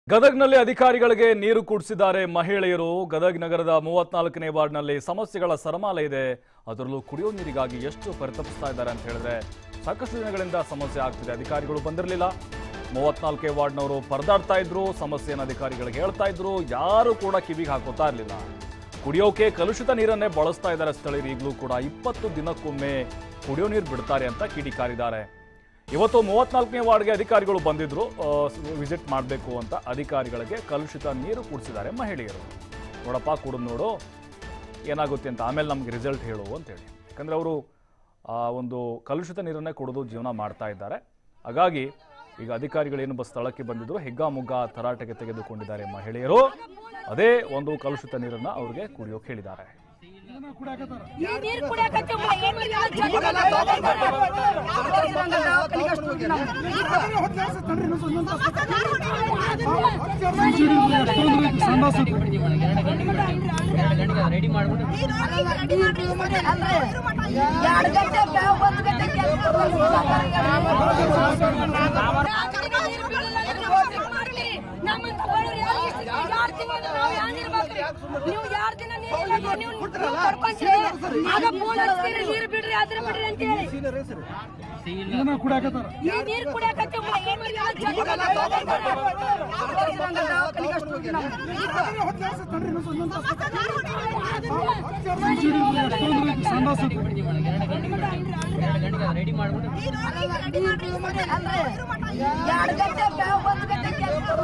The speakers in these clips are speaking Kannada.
ಗದಗ್ನಲ್ಲಿ ಅಧಿಕಾರಿಗಳಿಗೆ ನೀರು ಕುಡಿಸಿದ್ದಾರೆ ಮಹಿಳೆಯರು ಗದಗ್ ನಗರದ ಮೂವತ್ನಾಲ್ಕನೇ ವಾರ್ಡ್ನಲ್ಲಿ ಸಮಸ್ಯೆಗಳ ಸರಮಾಲೆ ಇದೆ ಅದರಲ್ಲೂ ಕುಡಿಯೋ ನೀರಿಗಾಗಿ ಎಷ್ಟು ಪರಿತಪಿಸ್ತಾ ಇದ್ದಾರೆ ಅಂತ ಹೇಳಿದ್ರೆ ಸಾಕಷ್ಟು ದಿನಗಳಿಂದ ಸಮಸ್ಯೆ ಆಗ್ತಿದೆ ಅಧಿಕಾರಿಗಳು ಬಂದಿರಲಿಲ್ಲ ಮೂವತ್ನಾಲ್ಕನೇ ವಾರ್ಡ್ನವರು ಪರದಾಡ್ತಾ ಇದ್ರು ಸಮಸ್ಯೆಯನ್ನು ಅಧಿಕಾರಿಗಳಿಗೆ ಹೇಳ್ತಾ ಇದ್ರು ಯಾರು ಕೂಡ ಕಿವಿಗೆ ಹಾಕೋತಾ ಇರಲಿಲ್ಲ ಕುಡಿಯೋಕೆ ಕಲುಷಿತ ನೀರನ್ನೇ ಬಳಸ್ತಾ ಇದ್ದಾರೆ ಸ್ಥಳೀಯರು ಈಗಲೂ ಕೂಡ ಇಪ್ಪತ್ತು ದಿನಕ್ಕೊಮ್ಮೆ ಕುಡಿಯೋ ನೀರು ಬಿಡ್ತಾರೆ ಅಂತ ಕಿಡಿಕಾರಿದ್ದಾರೆ ಇವತ್ತು ಮೂವತ್ನಾಲ್ಕನೇ ವಾರ್ಡ್ಗೆ ಅಧಿಕಾರಿಗಳು ಬಂದಿದ್ರು ವಿಸಿಟ್ ಮಾಡಬೇಕು ಅಂತ ಅಧಿಕಾರಿಗಳಿಗೆ ಕಲುಷಿತ ನೀರು ಕುಡಿಸಿದ್ದಾರೆ ಮಹಿಳೆಯರು ನೋಡಪ್ಪ ಕುಡಿದು ನೋಡು ಏನಾಗುತ್ತೆ ಅಂತ ಆಮೇಲೆ ನಮ್ಗೆ ರಿಸಲ್ಟ್ ಹೇಳು ಅಂತೇಳಿ ಯಾಕಂದರೆ ಅವರು ಒಂದು ಕಲುಷಿತ ನೀರನ್ನೇ ಕುಡಿದು ಜೀವನ ಮಾಡ್ತಾ ಇದ್ದಾರೆ ಹಾಗಾಗಿ ಈಗ ಅಧಿಕಾರಿಗಳು ಏನು ಬಸ್ ಸ್ಥಳಕ್ಕೆ ಬಂದಿದ್ರು ಹಿಗ್ಗಾಮುಗ್ಗಾ ತರಾಟೆಗೆ ತೆಗೆದುಕೊಂಡಿದ್ದಾರೆ ಮಹಿಳೆಯರು ಅದೇ ಒಂದು ಕಲುಷಿತ ನೀರನ್ನ ಅವ್ರಿಗೆ ಕುಡಿಯೋಕೆ ಹೇಳಿದ್ದಾರೆ ಈ ನೀರ್ ಕುಡಿಯಾಕತ್ತೀವಿ ಏನ್ ರೆಡಿ ಮಾಡ್ಬಿಟ್ಟು ಎರಡು ಗಂಟೆ ಒಂದು ಗಂಟೆ ನಮ್ಮಂತ ಬಡವ್ರು ಯಾರು ಇಷ್ಟು ಯಾರು ತಿಂಗಳು ನಾವು ಯಾರಿರ್ಬೇಕ್ರಿ ನೀವು ಯಾರು ದಿನ ನೀರು ಇಲ್ಲ, ನೀವು ಕರ್ಕೊಂತೀರಿ ಆಗ ಫೋನ್ ಹಚ್ತೀರಿ ನೀರು ಬಿಡ್ರಿ ಅದ್ರ ಬಿಡ್ರಿ ಅಂತ ಹೇಳಿ ಈ ನೀರು ಕುಡಿಯಾಕತ್ತೀವಿ ಏನ್ ಎರಡು ಗಂಟೆಗೆ ರೆಡಿ ಮಾಡ್ಬಿಟ್ಟು ಎರಡು ಗಂಟೆ ಒಂದು ಗಂಟೆ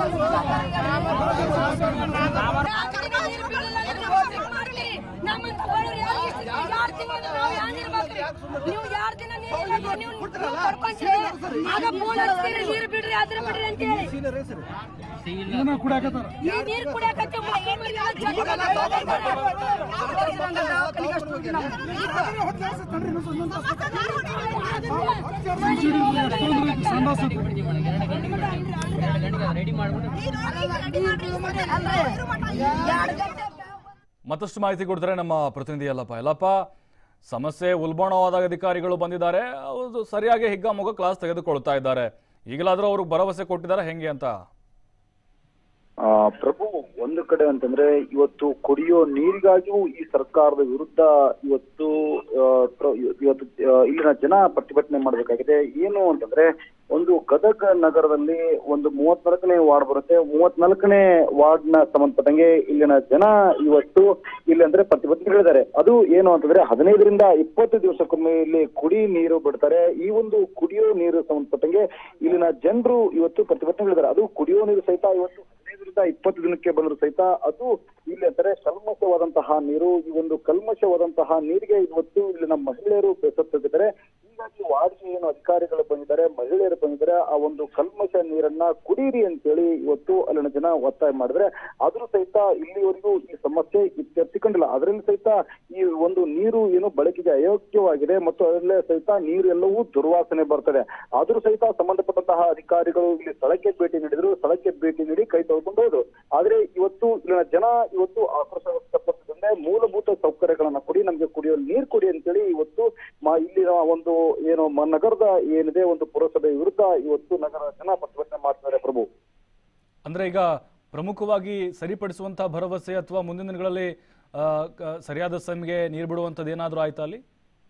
ನಮ್ಮಂತ ಬಡವ್ರು ಯಾರು ಇಷ್ಟು ಯಾರು ತಿಂಗಳು ನಾವು ಯಾರಿರ್ಬೇಕ್ರಿ ನೀವು ಯಾರು ದಿನ ನೀರು ಇಲ್ಲ, ನೀವು ಕರ್ಕೊಂತೀರಿ ಆಗ ಫೋನ್ ಹಚ್ತೀರಿ ನೀರು ಬಿಡ್ರಿ ಅದ್ರ ಬಿಡ್ರಿ ಅಂತ ಹೇಳಿ ಈ ನೀರು ಕುಡಿಯಾಕತ್ತೀವಿ ಏನ್ ಎರಡು ಗಂಟೆಗೆ ರೆಡಿ ಮಾಡ್ಬಿಟ್ಟು ಎರಡು ಗಂಟೆ ಮತ್ತಷ್ಟು ಮಾಹಿತಿ ಕೊಡ್ತಾರೆ ನಮ್ಮ ಪ್ರತಿನಿಧಿ ಯಲ್ಲಪ್ಪ ಯಲ್ಲಪ್ಪ ಸಮಸ್ಯೆ ಉಲ್ಬಣವಾದಾಗ ಅಧಿಕಾರಿಗಳು ಬಂದಿದ್ದಾರೆ ಅವರು ಸರಿಯಾಗಿ ಹಿಗ್ಗಾಮುಗ್ಗ ಕ್ಲಾಸ್ ತೆಗೆದುಕೊಳ್ತಾ ಇದ್ದಾರೆ ಈಗಲಾದರೂ ಅವ್ರಿಗೆ ಭರವಸೆ ಕೊಟ್ಟಿದ್ದಾರೆ ಹೆಂಗೆ ಅಂತ ಆ, ಪ್ರಭು ಒಂದು ಕಡೆ ಅಂತಂದ್ರೆ ಇವತ್ತು ಕುಡಿಯೋ ನೀರಿಗಾಗಿಯೂ ಈ ಸರ್ಕಾರದ ವಿರುದ್ಧ ಇವತ್ತು ಆ, ಪ್ರ- ಇವತ್ತು ಆ, ಇಲ್ಲಿನ ಜನ ಪ್ರತಿಭಟನೆ ಮಾಡಬೇಕಾಗಿದೆ ಏನು ಅಂತಂದ್ರೆ ಒಂದು ಗದಗ ನಗರದಲ್ಲಿ ಒಂದು ಮೂವತ್ನಾಲ್ಕನೇ ವಾರ್ಡ್ ಬರುತ್ತೆ ಮೂವತ್ನಾಲ್ಕನೇ ವಾರ್ಡ್ ನ ಸಂಬಂಧಪಟ್ಟಂಗೆ ಇಲ್ಲಿನ ಜನ ಇವತ್ತು ಇಲ್ಲಿ ಅಂದ್ರೆ ಪ್ರತಿಭಟನೆಗಳಿದ್ದಾರೆ ಅದು ಏನು ಅಂತಂದ್ರೆ ಹದಿನೈದರಿಂದ ಇಪ್ಪತ್ತು ದಿವಸಕ್ಕೊಮ್ಮೆ ಇಲ್ಲಿ ಕುಡಿ ನೀರು ಬಿಡ್ತಾರೆ ಈ ಒಂದು ಕುಡಿಯೋ ನೀರು ಸಂಬಂಧಪಟ್ಟಂಗೆ ಇಲ್ಲಿನ ಜನರು ಇವತ್ತು ಪ್ರತಿಭಟನೆಗಳಿದ್ದಾರೆ ಅದು ಕುಡಿಯೋ ನೀರು ಸಹಿತ ಇವತ್ತು ಹದಿನೈದರಿಂದ ಇಪ್ಪತ್ತು ದಿನಕ್ಕೆ ಬಂದ್ರು ಸಹಿತ ಅದು ಇಲ್ಲಿ ಅಂದರೆ ಕಲ್ಮಶವಾದಂತಹ ನೀರು ಈ ಒಂದು ಕಲ್ಮಶವಾದಂತಹ ನೀರಿಗೆ ಇವತ್ತು ಇಲ್ಲಿನ ಮಹಿಳೆಯರು ಬೇಸತ್ತಿದ್ದಾರೆ ಹೀಗಾಗಿ ವಾರ್ಡ್ಗೆ ಏನು ಅಧಿಕಾರಿಗಳು ಬಂದಿದ್ದಾರೆ ಮಹಿಳೆಯರು ಬಂದಿದ್ದಾರೆ ಆ ಒಂದು ಕಲ್ಮಶ ನೀರನ್ನ ಕುಡೀರಿ ಅಂತೇಳಿ ಇವತ್ತು ಅಲ್ಲಿನ ಜನ ಒತ್ತಾಯ ಮಾಡಿದ್ರೆ ಆದ್ರೂ ಸಹಿತ ಇಲ್ಲಿವರೆಗೂ ಈ ಸಮಸ್ಯೆ ಇತ್ಯರ್ಥಿಕೊಂಡಿಲ್ಲ ಅದರಲ್ಲಿ ಸಹಿತ ಈ ಒಂದು ನೀರು ಏನು ಬಳಕೆಗೆ ಅಯೋಗ್ಯವಾಗಿದೆ ಮತ್ತು ಅದರಲ್ಲೇ ಸಹಿತ ನೀರು ಎಲ್ಲವೂ ದುರ್ವಾಸನೆ ಬರ್ತದೆ ಆದ್ರೂ ಸಹಿತ ಸಂಬಂಧಪಟ್ಟಂತಹ ಅಧಿಕಾರಿಗಳು ಇಲ್ಲಿ ಸ್ಥಳಕ್ಕೆ ಭೇಟಿ ನೀಡಿದ್ರು ಸ್ಥಳಕ್ಕೆ ಭೇಟಿ ನೀಡಿ ಕೈ ತೊಳ್ಕೊಂಡು ಹೋದ್ರು ಆದ್ರೆ ಇವತ್ತು ಇಲ್ಲಿನ ಜನ ಇವತ್ತು ಆಕ್ರೋಶ ವ್ಯಕ್ತಪಡಿಸಿದ್ರೆ ಮೂಲಭೂತ ಸೌಕರ್ಯಗಳನ್ನ ಕೊಡಿ ನಮ್ಗೆ ಕುಡಿಯೋ ನೀರು ಕೊಡಿ ಅಂತೇಳಿ ಇವತ್ತು ಮ- ಇಲ್ಲಿನ ಒಂದು ಏನು ಮ- ನಗರದ ಏನಿದೆ ಒಂದು ಪುರಸಭೆ ವಿರುದ್ಧ ಇವತ್ತು ನಗರದ ಜನ ಪ್ರತಿಭಟನೆ ಮಾಡ್ತಾರೆ ಪ್ರಭು ಅಂದ್ರೆ ಈಗ ಪ್ರಮುಖವಾಗಿ ಸರಿಪಡಿಸುವಂತಹ ಭರವಸೆ ಅಥವಾ ಮುಂದಿನ ದಿನಗಳಲ್ಲಿ ಆ, ಕ- ಸರಿಯಾದ ಸಮಯಕ್ಕೆ ನೀರು ಬಿಡುವಂಥದ್ದು ಏನಾದರೂ ಆಯ್ತಾ ಅಲ್ಲಿ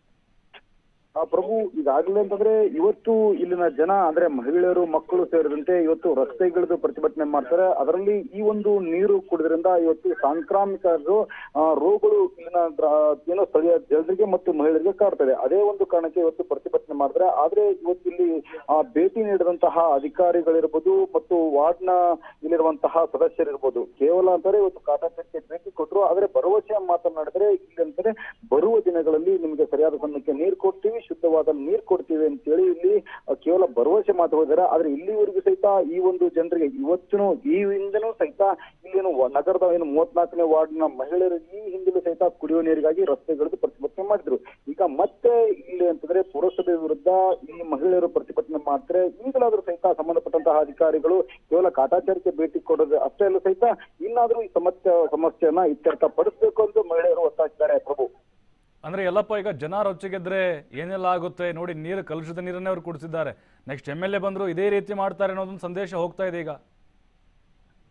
ಆ ಪ್ರಭು ಈಗಾಗಲೇ ಅಂತಂದ್ರೆ ಇವತ್ತು ಇಲ್ಲಿನ ಜನ ಅಂದ್ರೆ ಮಹಿಳೆಯರು ಮಕ್ಕಳು ಸೇರಿದಂತೆ ಇವತ್ತು ರಸ್ತೆಗಿಳಿದು ಪ್ರತಿಭಟನೆ ಮಾಡ್ತಾರೆ ಅದರಲ್ಲಿ ಈ ಒಂದು ನೀರು ಕುಡಿದ್ರಿಂದ ಇವತ್ತು ಸಾಂಕ್ರಾಮಿಕ ರೋ- ಆ, ರೋಗಗಳು ಇಲ್ಲಿನ ಗ್ರಾ- ಏನೋ ಸ್ಥಳೀಯ ಜನರಿಗೆ ಮತ್ತು ಮಹಿಳೆಯರಿಗೆ ಕಾಡ್ತದೆ ಅದೇ ಒಂದು ಕಾರಣಕ್ಕೆ ಇವತ್ತು ಪ್ರತಿಭಟನೆ ಮಾಡ್ತಾರೆ ಆದ್ರೆ ಇವತ್ತು ಇಲ್ಲಿ ಆ, ಭೇಟಿ ನೀಡಿದಂತಹ ಅಧಿಕಾರಿಗಳಿರ್ಬೋದು ಮತ್ತು ವಾರ್ಡ್ನ ಇಲ್ಲಿರುವಂತಹ ಸದಸ್ಯರಿರ್ಬೋದು ಕೇವಲ ಅಂತಾರೆ ಇವತ್ತು ಕಾಟಾಚಾರಕ್ಕೆ ಭೇಟಿ ಕೊಟ್ಟರು ಆದ್ರೆ ಭರವಸೆ ಮಾತನಾಡಿದ್ರೆ ಇಲ್ಲಿ ಅಂತಾರೆ ಬರುವ ದಿನಗಳಲ್ಲಿ ನಿಮಗೆ ಸರಿಯಾದ ಸಮಯಕ್ಕೆ ನೀರು ಕೊಡ್ತೀವಿ ಶುದ್ಧವಾದ ನೀರು ಕೊಡ್ತೀವಿ ಅಂತೇಳಿ ಇಲ್ಲಿ ಆ, ಕೇವಲ ಭರವಸೆ ಮಾತು ಹೋಗಿದ್ದಾರೆ ಆದ್ರೆ ಇಲ್ಲಿವರೆಗೂ ಸಹಿತ ಈ ಒಂದು ಜನರಿಗೆ ಇವತ್ತಿನೂ ಈ ಹಿಂದನೂ ಸಹಿತ ಇಲ್ಲೇನು ವ- ನಗರದ ಏನು ಮೂವತ್ನಾಲ್ಕನೇ ವಾರ್ಡ್ನ ಮಹಿಳೆಯರು ಈ ಹಿಂದಲೂ ಸಹಿತ ಕುಡಿಯುವ ನೀರಿಗಾಗಿ ರಸ್ತೆಗಳಿದು ಪ್ರತಿಭಟನೆ ಮಾಡಿದ್ರು ಈಗ ಮತ್ತೆ ಇಲ್ಲಿ ಅಂತಂದ್ರೆ ಪುರಸಭೆ ವಿರುದ್ಧ ಈ ಮಹಿಳೆಯರು ಪ್ರತಿಭಟನೆ ಮಾಡ್ತಾರೆ ಈಗಲಾದ್ರೂ ಸಹಿತ ಸಂಬಂಧಪಟ್ಟಂತಹ ಅಧಿಕಾರಿಗಳು ಕೇವಲ ಕಾಟಾಚಾರಕ್ಕೆ ಭೇಟಿ ಕೊಡೋದು ಅಷ್ಟೇ ಅಲ್ಲ ಸಹಿತ ಇನ್ನಾದ್ರೂ ಈ ಸಮಸ್ಯೆ ಸಮಸ್ಯೆಯನ್ನ ಇತ್ಯರ್ಥ ಪಡಿಸಬೇಕು ಎಂದು ಮಹಿಳೆಯರು ಒತ್ತಾಯಿಸಿದ್ದಾರೆ ಪ್ರಭು ಅಂದ್ರೆ ಎಲ್ಲಪ್ಪ ಈಗ ಜನ ರೊಚ್ಚಿಗೆದ್ರೆ ಏನೆಲ್ಲ ಆಗುತ್ತೆ ನೋಡಿ ನೀರು ಕಲುಷಿತ ನೀರನ್ನೇ ಅವ್ರು ಕುಡಿಸಿದ್ದಾರೆ ನೆಕ್ಸ್ಟ್ ಎಮ್ ಎಲ್ ಎ ಬಂದ್ರು ಇದೇ ರೀತಿ ಮಾಡ್ತಾರೆ ಅನ್ನೋದೊಂದು ಸಂದೇಶ ಹೋಗ್ತಾ ಇದೆ ಈಗ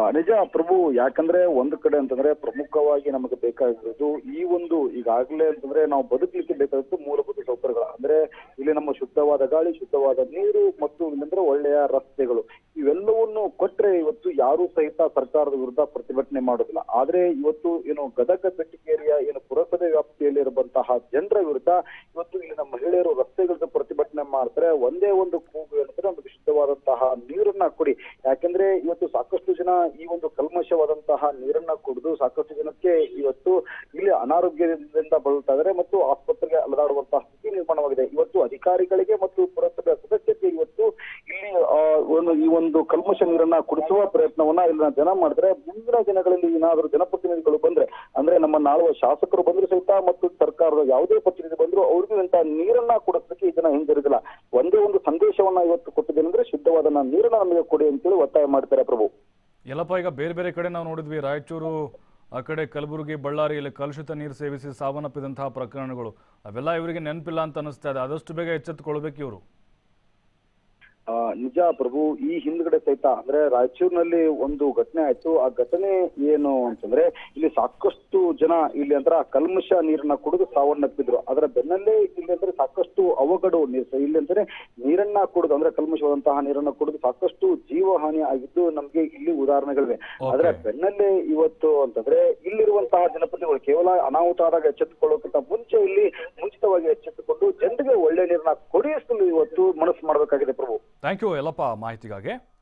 ನಿಜ ಪ್ರಭು ಯಾಕಂದ್ರೆ ಒಂದು ಕಡೆ ಅಂತಂದ್ರೆ ಪ್ರಮುಖವಾಗಿ ನಮಗೆ ಬೇಕಾಗಿರೋದು ಈ ಒಂದು ಈಗಾಗಲೇ ಅಂತಂದ್ರೆ ನಾವು ಬದುಕಲಿಕ್ಕೆ ಬೇಕಾದದ್ದು ಮೂಲಭೂತ ಸೌಕರ್ಯಗಳು ಅಂದ್ರೆ ಇಲ್ಲಿ ನಮ್ಮ ಶುದ್ಧವಾದ ಗಾಳಿ ಶುದ್ಧವಾದ ನೀರು ಮತ್ತು ಇಲ್ಲಂದ್ರೆ ಒಳ್ಳೆಯ ರಸ್ತೆಗಳು ಇವೆಲ್ಲವನ್ನು ಕೊಟ್ರೆ ಇವತ್ತು ಯಾರು ಸಹಿತ ಸರ್ಕಾರದ ವಿರುದ್ಧ ಪ್ರತಿಭಟನೆ ಮಾಡೋದಿಲ್ಲ ಆದ್ರೆ ಇವತ್ತು ಏನು ಗದಗ ಬೆಟ್ಟಿಕೇರಿಯ ಏನು ಪುರಸಭೆ ವ್ಯಾಪ್ತಿಯಲ್ಲಿ ಇರುವಂತಹ ಜನರ ವಿರುದ್ಧ ಇವತ್ತು ಇಲ್ಲಿನ ಮಹಿಳೆಯರು ರಸ್ತೆಗಳ ಪ್ರತಿಭಟನೆ ಮಾಡ್ತಾರೆ ಒಂದೇ ಒಂದು ಕೂಗು ಏನಂದ್ರೆ ನಮಗೆ ಶುದ್ಧವಾದಂತಹ ನೀರನ್ನ ಕೊಡಿ ಯಾಕಂದ್ರೆ ಇವತ್ತು ಸಾಕಷ್ಟು ಜನ ಈ ಒಂದು ಕಲ್ಮಶವಾದಂತಹ ನೀರನ್ನ ಕುಡಿದು ಸಾಕಷ್ಟು ಜನಕ್ಕೆ ಇವತ್ತು ಇಲ್ಲಿ ಅನಾರೋಗ್ಯದಿಂದ ಬಳಲ್ತಾ ಇದ್ದಾರೆ ಮತ್ತು ಆಸ್ಪತ್ರೆಗೆ ಅಲದಾಡುವಂತಹ ಸ್ಥಿತಿ ನಿರ್ಮಾಣವಾಗಿದೆ ಇವತ್ತು ಅಧಿಕಾರಿಗಳಿಗೆ ಮತ್ತು ಪುರಸಭೆ ಸದಸ್ಯರಿಗೆ ಇವತ್ತು ಇಲ್ಲಿ ಆ, ಒಂದು ಈ ಒಂದು ಕಲ್ಮಶ ನೀರನ್ನ ಕುಡಿಸುವ ಪ್ರಯತ್ನವನ್ನ ಇಲ್ಲಿನ ಜನ ಮಾಡಿದ್ರೆ ಮುಂದಿನ ದಿನಗಳಲ್ಲಿ ಏನಾದರೂ ಜನಪ್ರತಿನಿಧಿಗಳು ಬಂದ್ರೆ ಅಂದ್ರೆ ನಮ್ಮ ನಾಳುವ ಶಾಸಕರು ಬಂದ್ರು ಸಹಿತ ಮತ್ತು ಸರ್ಕಾರದ ಯಾವುದೇ ಪ್ರತಿನಿಧಿ ಬಂದ್ರು ಅವ್ರಿಗೂ ಇಂತ ನೀರನ್ನ ಕುಡಿಸಲಿಕ್ಕೆ ಈ ಜನ ಹಿಂದಿರುಗಿಲ್ಲ ಒಂದೇ ಒಂದು ಸಂದೇಶವನ್ನ ಇವತ್ತು ಕೊಟ್ಟಿದ್ದೇನೆಂದ್ರೆ ಶುದ್ಧವಾದ ನೀರನ್ನ ನಮಗೆ ಕೊಡಿ ಅಂತೇಳಿ ಒತ್ತಾಯ ಮಾಡ್ತಾರೆ ಪ್ರಭು ಎಲ್ಲಪ್ಪ ಈಗ ಬೇರೆ ಬೇರೆ ಕಡೆ ನಾವು ನೋಡಿದ್ವಿ ರಾಯಚೂರು ಆ ಕಡೆ ಕಲಬುರಗಿ ಬಳ್ಳಾರಿಯಲ್ಲಿ ಕಲುಷಿತ ನೀರು ಸೇವಿಸಿ ಸಾವನ್ನಪ್ಪಿದಂತಹ ಪ್ರಕರಣಗಳು ಅವೆಲ್ಲ ಇವರಿಗೆ ನೆನಪಿಲ್ಲ ಅಂತ ಅನಿಸ್ತಾ ಇದೆ ಆದಷ್ಟು ಬೇಗ ಎಚ್ಚೆತ್ತುಕೊಳ್ಬೇಕು ಇವರು ಆ, ನಿಜ ಪ್ರಭು ಈ ಹಿಂದ್ಗಡೆ ಸಹಿತ ಅಂದ್ರೆ ರಾಯಚೂರಿನಲ್ಲಿ ಒಂದು ಘಟನೆ ಆಯ್ತು ಆ ಘಟನೆ ಏನು ಅಂತಂದ್ರೆ ಇಲ್ಲಿ ಸಾಕಷ್ಟು ಜನ ಇಲ್ಲಿ ಅಂದ್ರೆ ಆ ಕಲ್ಮಶ ನೀರನ್ನ ಕುಡಿದು ಸಾವನ್ನಪ್ಪಿದ್ರು ಅದರ ಬೆನ್ನಲ್ಲೇ ಇಲ್ಲಿ ಅಂದ್ರೆ ಸಾಕಷ್ಟು ಅವಘಡು ನೀರು ಇಲ್ಲಿ ಅಂದ್ರೆ ನೀರನ್ನ ಕುಡಿದು ಅಂದ್ರೆ ಕಲ್ಮಶವಾದಂತಹ ನೀರನ್ನ ಕುಡಿದು ಸಾಕಷ್ಟು ಜೀವಹಾನಿ ಆಗಿದ್ದು ನಮ್ಗೆ ಇಲ್ಲಿ ಉದಾಹರಣೆಗಳಿವೆ ಅದರ ಬೆನ್ನಲ್ಲೇ ಇವತ್ತು ಅಂತಂದ್ರೆ ಇಲ್ಲಿರುವಂತಹ ಜನಪ್ರತಿನಿಧಿಗಳು ಕೇವಲ ಅನಾಹುತ ಆದಾಗ ಎಚ್ಚೆತ್ತುಕೊಳ್ಳೋಕ್ಕಿಂತ ಮುಂಚೆ ಇಲ್ಲಿ ಮುಂಚಿತವಾಗಿ ಎಚ್ಚೆತ್ತುಕೊಂಡು ಜನರಿಗೆ ಒಳ್ಳೆ ನೀರನ್ನ ಕೊಡಿಸಲು ಇವತ್ತು ಮನಸ್ಸು ಮಾಡಬೇಕಾಗಿದೆ ಪ್ರಭು ಥ್ಯಾಂಕ್ ಯು ಎಲ್ಲಪ್ಪ ಮಾಹಿತಿಗಾಗಿ